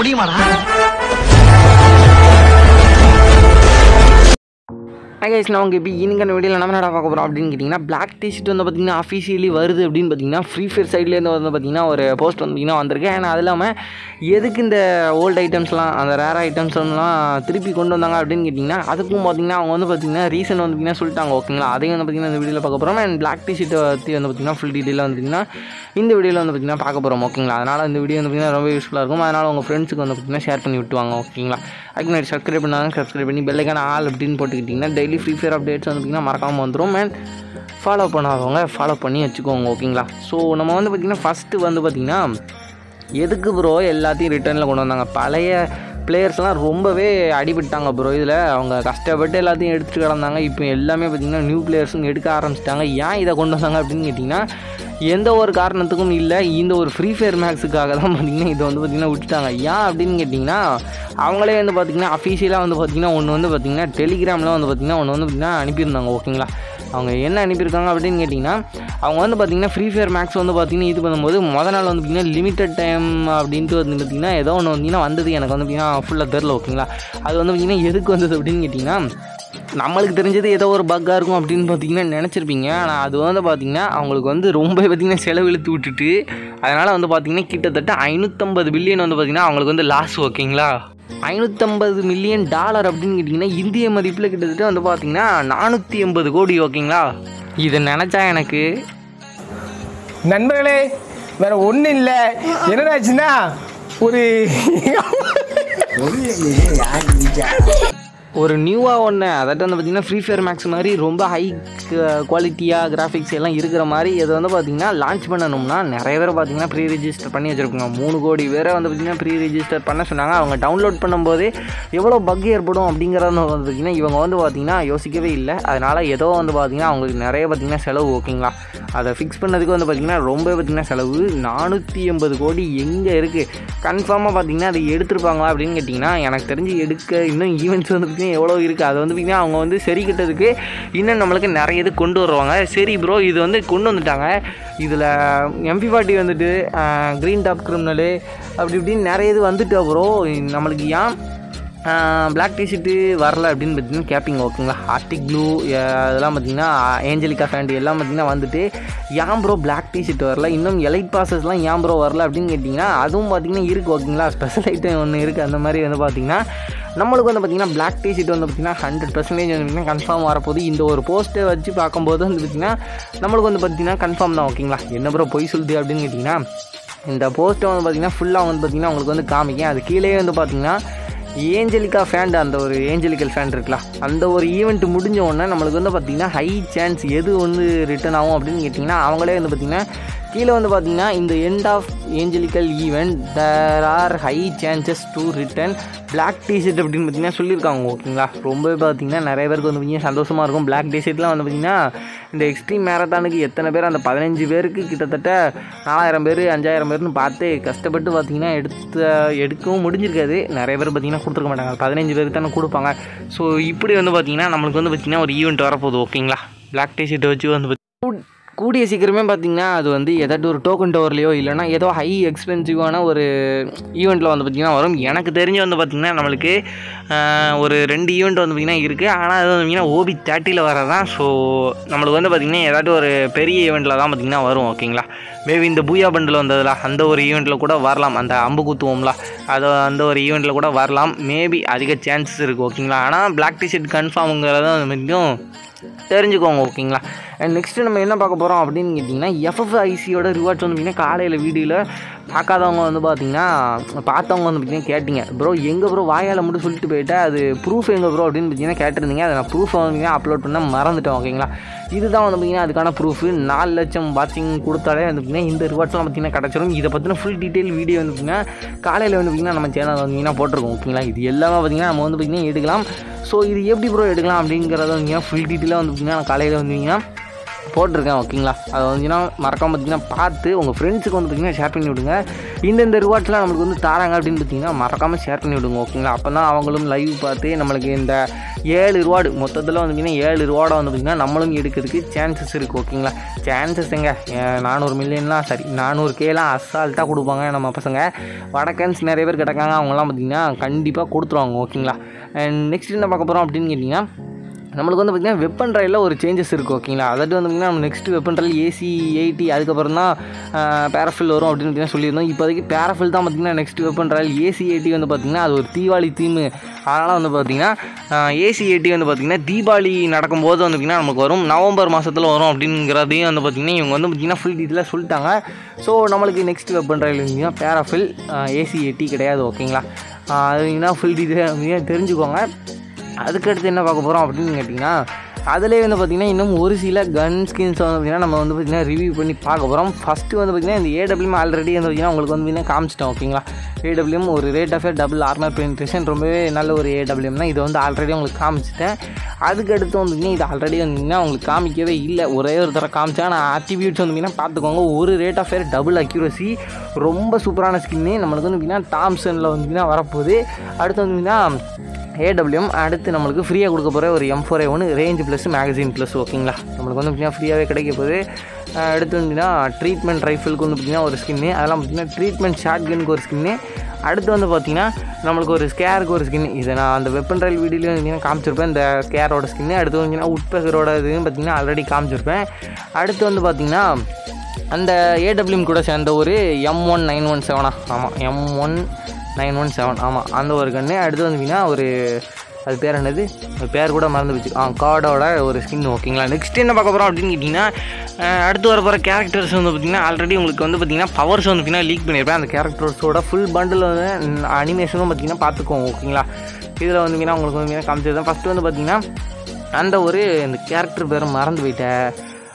முடியுமாடா guys நான் உங்கள் இப்போ இன்னைக்கான வீடியோவில் நம்ம என்ன பார்க்க போகிறோம் அப்படின்னு கேட்டிங்கன்னா பிளாக் டிஷர்ட் வந்து பார்த்திங்கன்னா அஃபிஷியலி வருது அப்படின்னு பார்த்தீங்கன்னா ஃப்ரீ ஃபயர் சைட்லேருந்து வந்து பார்த்திங்கன்னா ஒரு போஸ்ட் வந்து பார்த்திங்கன்னா வந்திருக்கு ஏன்னா அது இல்லாமல் எதுக்கு இந்த ஓல்டு ஐட்டம்ஸ்லாம் அந்த ரேர் ஐட்டம்ஸ்லாம் திருப்பி கொண்டு வந்தாங்க அப்படின்னு கேட்டிங்கன்னா அதுக்கும் பார்த்திங்கன்னா அவங்க வந்து பார்த்திங்கன்னா ரீசன் வந்து பார்த்திங்கன்னா சொல்லிட்டாங்க ஓகேங்களா அதையும் வந்து பார்த்திங்கன்னா இந்த வீடியோவில் பார்க்க போகிறோம் அண்ட் பிளாக் டிஷர்ட்டை பற்றி வந்து பார்த்திங்கன்னா ஃபுல் டீட்டெயிலாக வந்து பார்த்திங்கன்னா இந்த வீடியோவில் வந்து பார்த்திங்கன்னா பார்க்க போகிறோம் ஓகேங்களா அதனால் இந்த வீடியோ வந்து பார்த்திங்கன்னா ரொம்ப யூஸ்ஃபுல்லாக இருக்கும் அதனால் உங்கள் ஃப்ரெண்ட்ஸுக்கு வந்து பார்த்திங்கன்னா ஷேர் பண்ணி விட்டுவாங்க ஓகேங்களா அதுக்கு முன்னாடி சப்ஸ்கிரைப் பண்ணாங்க சப்ஸ்கிரைப் பண்ணி பெல்லைக்கான ஆள் அப்படின்னு போட்டுக்கிட்டிங்கன்னா டெய்லி ஃப்ரீ ஃபயர் அப்டேட்ஸ் வந்து பார்த்திங்கன்னா மறக்காமல் வந்துடும் அண்ட் ஃபாலோ பண்ணாதவங்க ஃபாலோ பண்ணி வச்சுக்கோங்க ஓகேங்களா ஸோ நம்ம வந்து பார்த்திங்கன்னா ஃபஸ்ட்டு வந்து பார்த்திங்கன்னா எதுக்கு ப்ரோ எல்லாத்தையும் ரிட்டர்னில் கொண்டு வந்தாங்க பழைய பிளேயர்ஸ்லாம் ரொம்பவே அடிபட்டாங்க ப்ரோ இதில் அவங்க கஷ்டப்பட்டு எல்லாத்தையும் எடுத்துகிட்டு கிடந்தாங்க இப்போ எல்லாமே பார்த்திங்கன்னா நியூ பிளேயர்ஸும் எடுக்க ஆரம்பிச்சிட்டாங்க ஏன் இதை கொண்டு வந்தாங்க அப்படின்னு கேட்டிங்கன்னா எந்த ஒரு காரணத்துக்கும் இல்லை இந்த ஒரு ஃப்ரீ ஃபயர் மேக்ஸுக்காக தான் பார்த்திங்கன்னா இதை வந்து பார்த்திங்கன்னா விட்டுட்டாங்க ஏன் அப்படின்னு கேட்டிங்கன்னா அவங்களே வந்து பார்த்திங்கன்னா அஃபீஷியலாக வந்து பார்த்திங்கன்னா ஒன்று வந்து பார்த்திங்கன்னா டெலிகிராமில் வந்து பார்த்திங்கன்னா ஒன்று வந்து பார்த்திங்கன்னா அனுப்பியிருந்தாங்க ஓகேங்களா அவங்க என்ன அனுப்பியிருக்காங்க அப்படின்னு கேட்டிங்கன்னா அவங்க வந்து பார்த்திங்கன்னா ஃப்ரீ ஃபயர் மேக்ஸ் வந்து பார்த்திங்கன்னா இது பண்ணும்போது முத நாள் வந்து பார்த்திங்கன்னா லிமிட்டட் டைம் அப்படின்ட்டு வந்து பார்த்திங்கன்னா ஏதோ ஒன்று வந்தீங்கன்னா வந்தது எனக்கு வந்து பார்த்திங்கன்னா ஃபுல்லாக தெரில ஓகேங்களா அது வந்து பார்த்திங்கன்னா எதுக்கு வந்தது அப்படின்னு கேட்டிங்கன்னா நம்மளுக்கு தெரிஞ்சது ஏதோ ஒரு பக்காக இருக்கும் அப்படின்னு பார்த்தீங்கன்னா நினச்சிருப்பீங்க ஆனால் அது வந்து பார்த்திங்கன்னா அவங்களுக்கு வந்து ரொம்ப பார்த்திங்கன்னா செலவு இழுத்து விட்டுட்டு அதனால் வந்து பார்த்திங்கன்னா கிட்டத்தட்ட ஐநூற்றம்பது பில்லியன் வந்து பார்த்திங்கன்னா அவங்களுக்கு வந்து லாஸ் ஓகேங்களா ஐநூற்றம்பது மில்லியன் டாலர் அப்படின்னு கேட்டிங்கன்னா இந்திய மதிப்பில் கிட்டத்தட்ட வந்து பார்த்திங்கன்னா நானூற்றி எண்பது கோடி ஓகேங்களா இதை நினச்சா எனக்கு நண்பர்களே வேற ஒன்றும் இல்லை என்னடாச்சுன்னா ஒரு ஒரு நியூவாக ஒன்று அதாட்டு வந்து பார்த்திங்கன்னா ஃப்ரீ ஃபயர் மேக்ஸ் மாதிரி ரொம்ப ஹை குவாலிட்டியாக கிராஃபிக்ஸ் எல்லாம் இருக்கிற மாதிரி இதை வந்து பார்த்திங்கன்னா லான்ச் பண்ணணும்னா நிறைய பேர் பார்த்திங்கன்னா ப்ரீ ரிஜிஸ்டர் பண்ணி வச்சுருக்காங்க மூணு கோடி பேரை வந்து பார்த்திங்கன்னா ப்ரீ ரிஜிஸ்டர் பண்ண சொன்னாங்க அவங்க டவுன்லோட் பண்ணும்போது எவ்வளோ பக் ஏற்படும் அப்படிங்கிறத வந்து பார்த்திங்கன்னா இவங்க வந்து பார்த்திங்கன்னா யோசிக்கவே இல்லை அதனால் ஏதோ வந்து பார்த்திங்கன்னா அவங்களுக்கு நிறைய பார்த்திங்கன்னா செலவு ஓகேங்களா அதை ஃபிக்ஸ் பண்ணதுக்கு வந்து பார்த்திங்கன்னா ரொம்ப பார்த்திங்கன்னா செலவு நானூற்றி எண்பது கோடி எங்கே இருக்குது கன்ஃபார்மாக பார்த்திங்கன்னா அதை எடுத்திருப்பாங்களா அப்படின்னு கேட்டிங்கன்னா எனக்கு தெரிஞ்சு எடுக்க இன்னும் ஈவெண்ட்ஸ் வந்து பார்த்திங்கன்னா எவ்வளோ இருக்குது அது வந்து பார்த்திங்கன்னா அவங்க வந்து சரி கிட்டதுக்கு இன்னும் நம்மளுக்கு நிறைய இது கொண்டு வருவாங்க சரி ப்ரோ இது வந்து கொண்டு வந்துட்டாங்க இதில் எம்பி ஃபார்ட்டி வந்துட்டு க்ரீன் டாப் கிரிமினலு அப்படி இப்படின்னு நிறைய இது வந்துட்டு ப்ரோ நம்மளுக்கு ஏன் பிளாக் டிஷர்ட்டு வரல அப்படின்னு பார்த்தீங்கன்னா கேட்பீங்க ஓகேங்களா ஆர்டிக் ப்ளூ அதெல்லாம் பார்த்தீங்கன்னா ஏஞ்சலிகா ஃபேண்ட் எல்லாம் பார்த்தீங்கன்னா வந்துட்டு ஏன் ப்ரோ பிளாக் டிஷர்ட் வரல இன்னும் எலைட் பாசஸ்லாம் ஏன் ப்ரோ வரல அப்படின்னு கேட்டிங்கன்னா அதுவும் பார்த்தீங்கன்னா இருக்குது ஓகேங்களா ஸ்பெஷல் ஐட்டம் ஒன்று இருக்குது அந்த மாதிரி வந்து பார்த்தீங்கன்னா நம்மளுக்கு வந்து பார்த்திங்கன்னா பிளாக் டிஷர்ட் வந்து பார்த்திங்கன்னா ஹண்ட்ரட் பர்சன்டேஜ் வந்து பார்த்திங்கன்னா கன்ஃபார்ம் வரப்போகுது இந்த ஒரு போஸ்ட்டை வச்சு பார்க்கும்போது வந்து பார்த்திங்கன்னா நம்மளுக்கு வந்து பார்த்திங்கன்னா கன்ஃபார்ம் தான் ஓகேங்களா என்ன ப்ரோ பொய் சொல்லுது அப்படின்னு கேட்டிங்கன்னா இந்த போஸ்ட்டை வந்து பார்த்திங்கன்னா ஃபுல்லாக வந்து பார்த்திங்கன்னா உங்களுக்கு வந்து காமிக்கும் அது கீழே வந்து பார்த்திங்கன்னா ஏஞ்சலிக்கா ஃபேண்ட் அந்த ஒரு ஏஞ்சலிக்கல் ஃபேண்ட் இருக்குல்ல அந்த ஒரு ஈவெண்ட் முடிஞ்ச உடனே நம்மளுக்கு வந்து பார்த்திங்கன்னா ஹை சான்ஸ் எது வந்து ரிட்டர்ன் ஆகும் அப்படின்னு கேட்டிங்கன்னா அவங்களே வந்து பார்த்திங்கன்னா கீழே வந்து பார்த்திங்கன்னா இந்த end of angelic event there are high chances to return black T-shirt அப்படின்னு பார்த்தீங்கன்னா சொல்லியிருக்காங்க ஓகேங்களா ரொம்பவே பார்த்தீங்கன்னா நிறைய பேருக்கு வந்து பார்த்தீங்கன்னா சந்தோஷமாக இருக்கும் பிளாக் டிஷர்ட்லாம் வந்து பார்த்திங்கன்னா இந்த எக்ஸ்ட்ரீம் மேரத்தானுக்கு எத்தனை பேர் அந்த பதினஞ்சு பேருக்கு கிட்டத்தட்ட நாலாயிரம் பேர் அஞ்சாயிரம் பேர்னு பார்த்து கஷ்டப்பட்டு பார்த்தீங்கன்னா எடுத்த எடுக்கவும் முடிஞ்சிருக்காது நிறைய பேர் பார்த்தீங்கன்னா கொடுத்துருக்க மாட்டாங்க பதினஞ்சு பேருக்கு தானே கொடுப்பாங்க ஸோ இப்படி வந்து பார்த்தீங்கன்னா நம்மளுக்கு வந்து பார்த்திங்கன்னா ஒரு ஈவெண்ட் வரப்போகுது ஓகேங்களா பிளாக் டிஷர்ட்டை வச்சு வந்து பாத்தி- கூடிய சீக்கிரமே பார்த்தீங்கன்னா அது வந்து ஏதாட்டும் ஒரு டோக்கன் டவர்லையோ இல்லைனா ஏதோ ஹை எக்ஸ்பென்சிவான ஒரு ஈவெண்ட்டில் வந்து பார்த்திங்கன்னா வரும் எனக்கு தெரிஞ்சு வந்து பார்த்திங்கன்னா நம்மளுக்கு ஆஹ், ஒரு ரெண்டு ஈவெண்ட் வந்து பார்த்திங்கன்னா இருக்குது ஆனால் அது வந்து பார்த்திங்கன்னா ஓபி தேர்ட்டியில் வரதான் ஸோ நம்மளுக்கு வந்து பார்த்திங்கன்னா ஏதாட்டும் ஒரு பெரிய ஈவெண்ட்டில் தான் பார்த்திங்கன்னா வரும் ஓகேங்களா மேபி இந்த பூயா பண்டில் வந்ததுல அந்த ஒரு ஈவெண்ட்டில் கூட வரலாம் அந்த அம்பு குத்துவோம்ல அது அந்த ஒரு ஈவெண்ட்டில் கூட வரலாம் மேபி அதிக சான்சஸ் இருக்குது ஓகேங்களா ஆனால் பிளாக் டிஷர்ட் கன்ஃபார்முங்கிறத வந்து பார்த்திங்கன்னா தெரிஞ்சுக்கோங்க ஓகேங்களா அண்ட் நெக்ஸ்ட்டு நம்ம என்ன பார்க்க போகிறோம் அப்படின்னு கேட்டிங்கன்னா எஃப்எஃப்ஐசியோட ரிவார்ட்ஸ் வந்து பார்த்திங்கன்னா காலையில் வீடியோவில் பார்க்காதவங்க வந்து பார்த்தீங்கன்னா பார்த்தவங்க வந்து பார்த்தீங்கன்னா கேட்டிங்க ப்ரோ எங்கே ப்ரோ வாயால் மட்டும் சொல்லிட்டு போயிட்டா அது ப்ரூஃப் எங்கே ப்ரோ அப்படின்னு பார்த்தீங்கன்னா கேட்டிருந்தீங்க அதை நான் ப்ரூஃப் வந்து அப்லோட் பண்ண மறந்துட்டேன் ஓகேங்களா இதுதான் வந்து பார்த்தீங்கன்னா அதுக்கான ப்ரூஃப் நாலு லட்சம் வாட்சிங் கொடுத்தாலே வந்து பார்த்தீங்கன்னா இந்த ரிவார்ட்ஸ்லாம் பார்த்தீங்கன்னா கிடச்சிரும் இதை பற்றின ஃபுல் டீட்டெயில் வீடியோ வந்து பார்த்தீங்கன்னா காலையில் வந்து பார்த்தீங்கன்னா நம்ம சேனல் வந்தீங்கன்னா போட்டிருக்கோம் ஓகேங்களா இது எல்லாமே பார்த்தீங்கன்னா நம்ம வந்து பார்த்தீங்கன்னா எடுக்கலாம் ஸோ இது எப்படி ப்ரோ எடுக்கலாம் அப்படிங்கிறத வந்தீங்கன்னா ஃபுல் டீட்டெயிலாக வந்து பார்த்தீங்கன்னா காலையில் வந்தீங்கன்னா போட்டிருக்கேன் ஓகேங்களா அதை வந்துச்சுன்னா மறக்காம பார்த்தீங்கன்னா பார்த்து உங்கள் ஃப்ரெண்ட்ஸுக்கு வந்து பார்த்தீங்கன்னா ஷேர் பண்ணி விடுங்க இந்தந்த ரிவார்ட்ஸ்லாம் நம்மளுக்கு வந்து தராங்க அப்படின்னு பார்த்தீங்கன்னா மறக்காமல் ஷேர் பண்ணி விடுங்க ஓகேங்களா அப்போ தான் அவங்களும் லைவ் பார்த்து நம்மளுக்கு இந்த ஏழு ரிவார்டு மொத்தத்தில் வந்து பார்த்தீங்கன்னா ஏழு ரிவார்டை வந்து பார்த்தீங்கன்னா நம்மளும் எடுக்கிறதுக்கு சான்சஸ் இருக்குது ஓகேங்களா சான்சஸ் எங்க ஏன் நானூறு மில்லியன்லாம் சரி நானூறு கேலாம் அசால்ட்டாக கொடுப்பாங்க நம்ம பசங்க வடக்கன்ஸ் நிறைய பேர் கிடக்காங்க அவங்களாம் பார்த்தீங்கன்னா கண்டிப்பாக கொடுத்துருவாங்க ஓகேங்களா அண்ட் நெக்ஸ்ட் என்ன பார்க்க போகிறோம் அப்படின்னு கேட்டிங்கன்னா நம்மளுக்கு வந்து பார்த்திங்கன்னா வெப்பன் ட்ரையில் ஒரு சேஞ்சஸ் இருக்குது ஓகேங்களா அதாவது வந்து பார்த்திங்கன்னா நம்ம next weapon trial AC eighty அதுக்கப்புறம் தான் பேராஃபில் வரும் அப்படின்னு பார்த்தீங்கன்னா சொல்லியிருந்தோம் இப்போதைக்கு பேராஃபில் தான் பார்த்திங்கன்னா next weapon trial AC eighty வந்து பார்த்திங்கன்னா அது ஒரு தீபாவளி தீமு அதனால் வந்து பார்த்திங்கன்னா ஏசி எயிட்டி வந்து பார்த்திங்கன்னா தீபாவளி நடக்கும்போது வந்து பார்த்திங்கன்னா நமக்கு வரும் நவம்பர் மாதத்தில் வரும் அப்படிங்கிறதையும் வந்து பார்த்திங்கன்னா இவங்க வந்து பார்த்திங்கன்னா ஃபுல் டீட்டெயிலாக சொல்லிட்டாங்க ஸோ நம்மளுக்கு நெக்ஸ்ட் வெப்பன் ட்ரையல் இருந்தீங்கன்னா பேராஃபில் ஏசி எயிட்டி கிடையாது ஓகேங்களா அது ஃபுல் டீட்டெயில் தெரிஞ்சுக்கோங்க அதுக்கடுத்து என்ன பார்க்க போகிறோம் அப்படின்னு கேட்டிங்கன்னா அதிலே வந்து பார்த்திங்கன்னா இன்னும் ஒரு சில கன் ஸ்கின்ஸ் வந்து பார்த்திங்கன்னா நம்ம வந்து பார்த்திங்கன்னா ரிவ்யூ பண்ணி பார்க்க போகிறோம் ஃபஸ்ட்டு வந்து பார்த்திங்கன்னா இந்த ஏடபிள்யூம் ஆல்ரெடி வந்து பார்த்திங்கன்னா உங்களுக்கு வந்து பார்த்திங்கன்னா காமிச்சிட்டோம் ஓகேங்களா ஏடபிள்யூம் ஒரு rate of double armour penetration ரொம்பவே நல்ல ஒரு ஏடபிள்யூம் தான் இதை வந்து ஆல்ரெடி உங்களுக்கு காமிச்சிட்டேன் அதுக்கடுத்து வந்து பார்த்திங்கன்னா இது ஆல்ரெடி வந்தீங்கன்னா உங்களுக்கு காமிக்கவே இல்லை ஒரே ஒரு தடவை காமிச்சா நான் ஆட்ரிபியூட்ஸ் வந்து பார்த்திங்கன்னா பார்த்துக்கோங்க ஒரு rate of fire double accuracy ரொம்ப சூப்பரான ஸ்கின்னு நம்மளுக்கு வந்து பார்த்திங்கன்னா டாம்சனில் வந்து பார்த்திங்கன்னா வரப்போகுது அடுத்து வந்து பார்த்திங்கன்னா ஏடபிள்யூஎம் அடுத்து நம்மளுக்கு ஃப்ரீயாக கொடுக்க போகிற ஒரு எம் ஃபோர் ஏ ஒன்று ரேஞ்ச் ப்ளஸ் மேகசின் ப்ளஸ் ஓகேங்களா நம்மளுக்கு வந்து பார்த்திங்கன்னா ஃப்ரீயாகவே கிடைக்க போகுது அஹ் அடுத்து வந்துன்னா ட்ரீட்மெண்ட் ரைஃபிளுக்கு வந்து பார்த்திங்கன்னா ஒரு ஸ்கின்னு அதெல்லாம் பார்த்திங்கன்னா ட்ரீட்மெண்ட் ஷார்ட் கனுக்கு ஒரு ஸ்கின்னு அடுத்து வந்து பார்த்திங்கன்னா நம்மளுக்கு ஒரு ஸ்கேருக்கு ஒரு ஸ்கின் இதை நான் அந்த வெப்பன் ரயில் வீடியோலையும் பார்த்தீங்கன்னா காமிச்சிருப்பேன் இந்த ஸ்கேரோட ஸ்கின்னு அடுத்து வந்துன்னா உட்பெகரோட இதுன்னு பார்த்திங்கன்னா ஆல்ரெடி காமிச்சிருப்பேன் அடுத்து வந்து பார்த்திங்கன்னா அந்த ஏடபிள்யூஎம் கூட சேர்ந்த ஒரு எம் ஒன் நைன் ஒன் செவனா ஆமாம் M one nine one seven ஆமாம் அந்த ஒரு கன்று அடுத்து வந்தீங்கன்னா ஒரு அது பேர் என்னது அது பேர் கூட மறந்து போச்சு ஆ கார்டோட ஒரு ஸ்கின் ஓகேங்களா நெக்ஸ்ட் என்ன பார்க்க போகிறோம் அப்படின்னு கேட்டிங்கன்னா அஹ், அடுத்து வர போகிற கேரக்டர்ஸ் வந்து பார்த்திங்கன்னா ஆல்ரெடி உங்களுக்கு வந்து பார்த்திங்கன்னா பவர்ஸ் வந்து பார்த்திங்கன்னா லீக் பண்ணியிருப்பேன் அந்த கேரக்டர்ஸோட ஃபுல் பண்டில் வந்து அனிமேஷனும் பார்த்திங்கன்னா பார்த்துக்கோங்க ஓகேங்களா இதில் வந்து பார்த்திங்கன்னா உங்களுக்கு வந்து பார்த்திங்கன்னா காமிச்சது ஃபஸ்ட்டு வந்து பார்த்திங்கன்னா அந்த ஒரு இந்த கேரக்டர் பேரை மறந்து போயிட்டேன்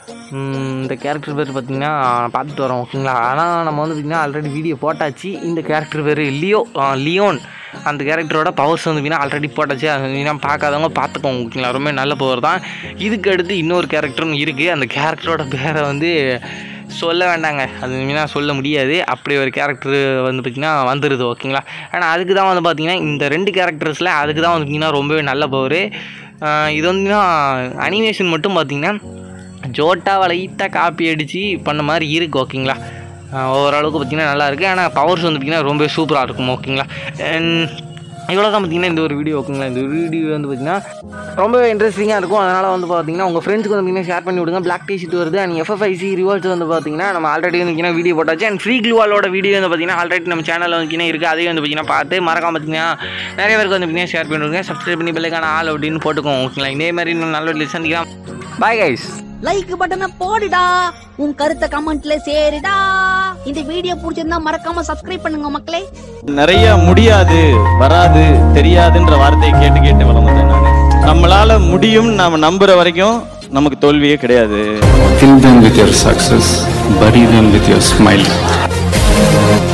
ம், இந்த கேரக்டர் பேர் பார்த்தீங்கன்னா பார்த்துட்டு வரோம் ஓகேங்களா ஆனால் நம்ம வந்து பார்த்திங்கன்னா ஆல்ரெடி வீடியோ போட்டாச்சு இந்த கேரக்டர் பேர் லியோ ஆ, லியோன் அந்த கேரக்டரோட பவர்ஸ் வந்து பார்த்திங்கன்னா ஆல்ரெடி போட்டாச்சு அது பார்த்தீங்கன்னா பார்க்காதவங்க பார்த்துக்கோங்க ஓகேங்களா ரொம்ப நல்ல பவர் தான் இதுக்கு அடுத்து இன்னொரு கேரக்டரும் இருக்குது அந்த கேரக்டரோட பேரை வந்து சொல்ல வேண்டாங்க அது இனிமேல் சொல்ல முடியாது அப்படி ஒரு கேரக்டர் வந்து பார்த்திங்கன்னா வந்துடுது ஓகேங்களா ஆனால் அதுக்கு தான் வந்து பார்த்திங்கன்னா இந்த ரெண்டு கேரக்டர்ஸில் அதுக்கு தான் வந்து பார்த்திங்கன்னா ரொம்பவே நல்ல பவர் இது வந்து அனிமேஷன் மட்டும் பார்த்திங்கன்னா ஜோட்டாவை லைட்டாக காப்பி அடித்து பண்ண மாதிரி இருக்குது ஓகேங்களா ஓரளவுக்கு பார்த்திங்கன்னா நல்லா இருக்குது ஆனால் பவர்ஸ் வந்து பார்த்திங்கன்னா ரொம்ப சூப்பராக இருக்கும் ஓகேங்களா இவ்வளோ தான் பார்த்தீங்கன்னா இந்த ஒரு வீடியோ ஓகேங்களா இந்த வீடியோ வந்து பார்த்தீங்கன்னா ரொம்பவே இன்ட்ரெஸ்டிங்காக இருக்கும் அதனால் வந்து பார்த்தீங்கன்னா உங்கள் ஃப்ரெண்ட்ஸ்க்கு வந்து பார்த்தீங்கன்னா ஷேர் பண்ணி விடுங்க பிளாக் டிஷர்ட் வருது அண்ட் எஃப்எஃப்ஐசி ரிவார்ட்ஸ் வந்து பார்த்தீங்கன்னா நம்ம ஆல்ரெடி வந்து வீடியோ போட்டாச்சு அண்ட் ஃப்ரீ க்ளூவாலோட வீடியோ வந்து பார்த்தீங்கன்னா ஆல்ரெடி நம்ம சேனலில் வந்து இருக்குது அதையும் வந்து பார்த்தீங்கன்னா பார்த்து மறக்காம பார்த்தீங்கன்னா நிறைய பேருக்கு வந்து பார்த்தீங்கன்னா ஷேர் பண்ணி விடுங்க சப்ஸ்கிரைப் பண்ணி பெல்லைக்கான ஆள் அப்படின்னு போட்டுக்கோங்க ஓகேங்களா இதே மாதிரி இன்னும் நல்ல வீடியோ சந்திக்கலாம் பாய் கைஸ் லைக் பட்டனை போடுடா உன் கருத்தை கமெண்ட்ல சேருடா இந்த வீடியோ பிடிச்சிருந்தா மறக்காம சப்ஸ்கிரைப் பண்ணுங்க மக்களே நிறைய முடியாது வராது தெரியாதுன்ற வார்த்தையை கேட்டு கேட்டு வளர்ந்தேன் நான் நம்மளால முடியும் நாம நம்புற வரைக்கும் நமக்கு தோல்வியே கிடையாது Fill them with your success, bury them with your smile.